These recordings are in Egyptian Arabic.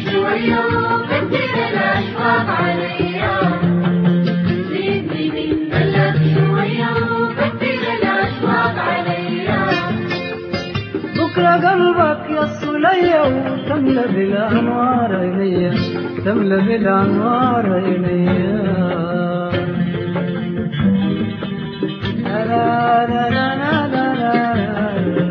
شوية وكثر الأشواق عليا زيدني من دلك شوية وكثر الأشواق عليا بكرة قلبك يا الصلية وتملى بالأنوار عينيا تملى بالأنوار عينيا لا لا لا لا لا لا لا.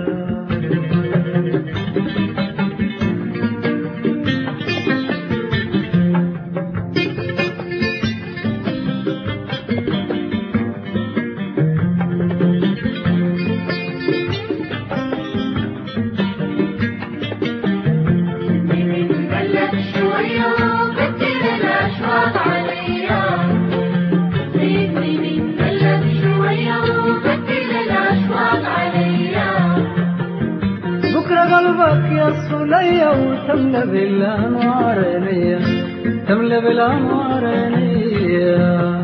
من دلك شوية وكثر الأشواق عليا زيدني من دلك شوية وكثر الأشواق عليا بكرة قلبك يا الصلية وتملى بالأنوار عينيا تملى بالأنوار عينيا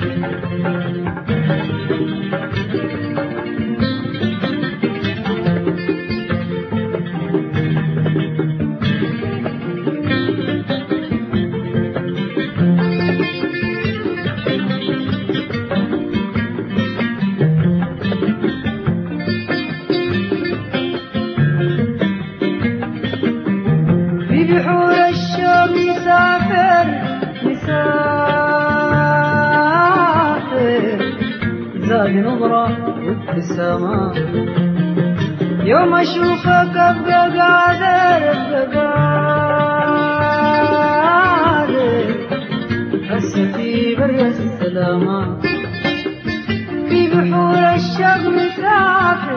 في بحور الشوق مسافر مسافر زاد نظرة وابتسامة يوم أشوفك أبقى قادر أبقى قادر هسه في بر السلامة في بحور الشوق مسافر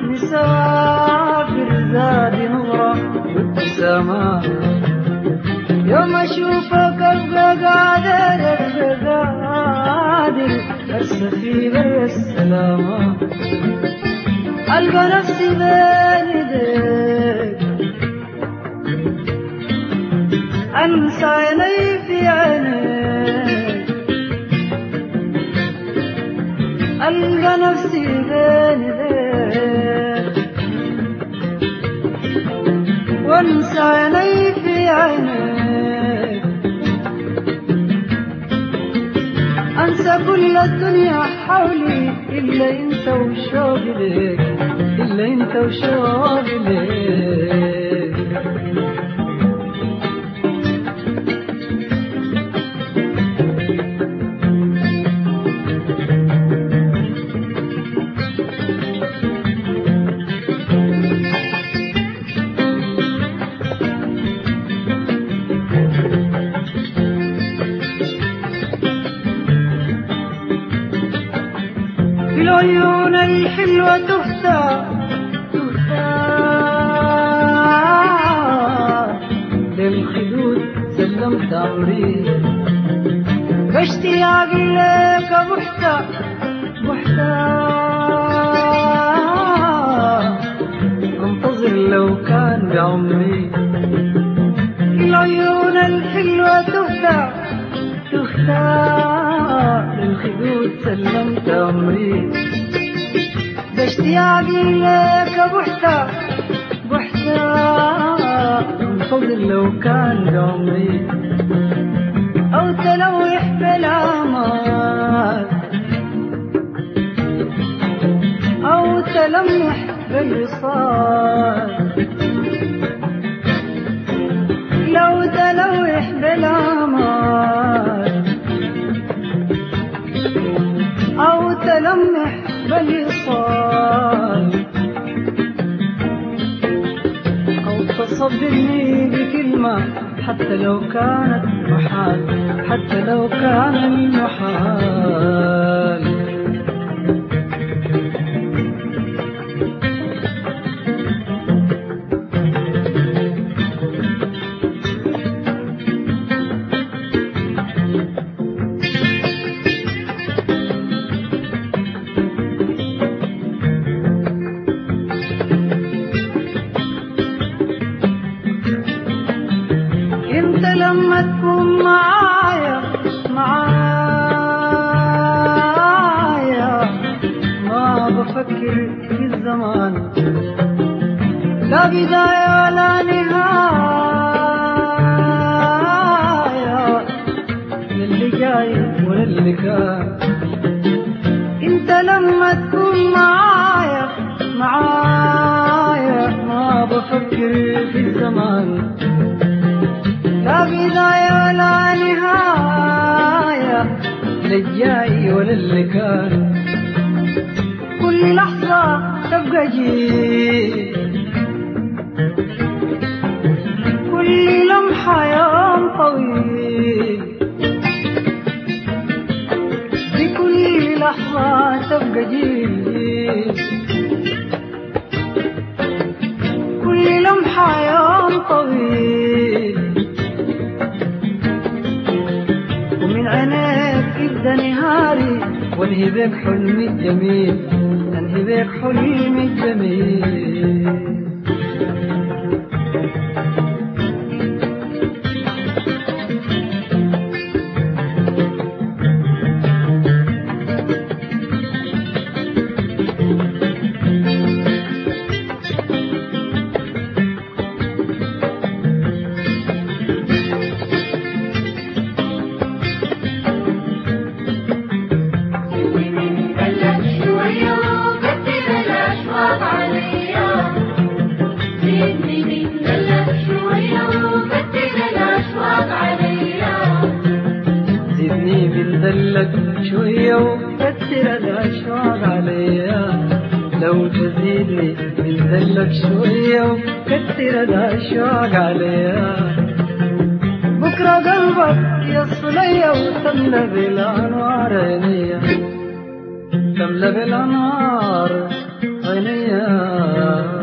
مسافر زاد نظرة وابتسامة يوم أشوفك أبقى قادر أبقى قادر هسه في بر السلامة ألقى نفسي بين يديك أنسى عيني في عينيك ألقى نفسي بين يديك وانسى عيني في عينيك انسى كل الدنيا حولي الا انت وشوقي ليك الا انت وشوقي ليك في العيون الحلوة تهتى تهتى للخدود سلمت أمري باشتياق لك بحتى بحتى انتظر لو كان بعمري العيون الحلوة تهتى تختار للخدود سلمت أمري باشتياقي لك بحتى بحتى انتظر لو كان بعمري أو تلوح بالآمال أو تلمح بالوصال لو تلوح بالآمال أو تلمح بالوصال أو تصبرني بكلمة حتى لو كانت محال حتى لو كان المحال انت لما تكون معايا معايا ما بفكر في الزمان لا بداية ولا نهاية اللي كان انت لما تكون معايا معايا ما بفكر في الزمان لا بداية ولا نهاية للجاي ولا اللي كان كل لحظة تبقى جيل كل لمحة يوم طويل بكل لحظة تبقى جيل كل لمحة يوم طويل ومن عينيك يبدا نهاري وانهي بك حلمي الجميل انهي بك حلمي الجميل قلب شوية وكتر الأشواق عليا زيدني من قلب شوية وكتر الأشواق عليا زدني من دلك شوية وكتر الأشواق عليا لو تزيدني من دلك شوية وكتر الأشواق عليا بكرة قلبك يصل ليا وتملى بالأنوار عينيا تملى بالأنوار عينيا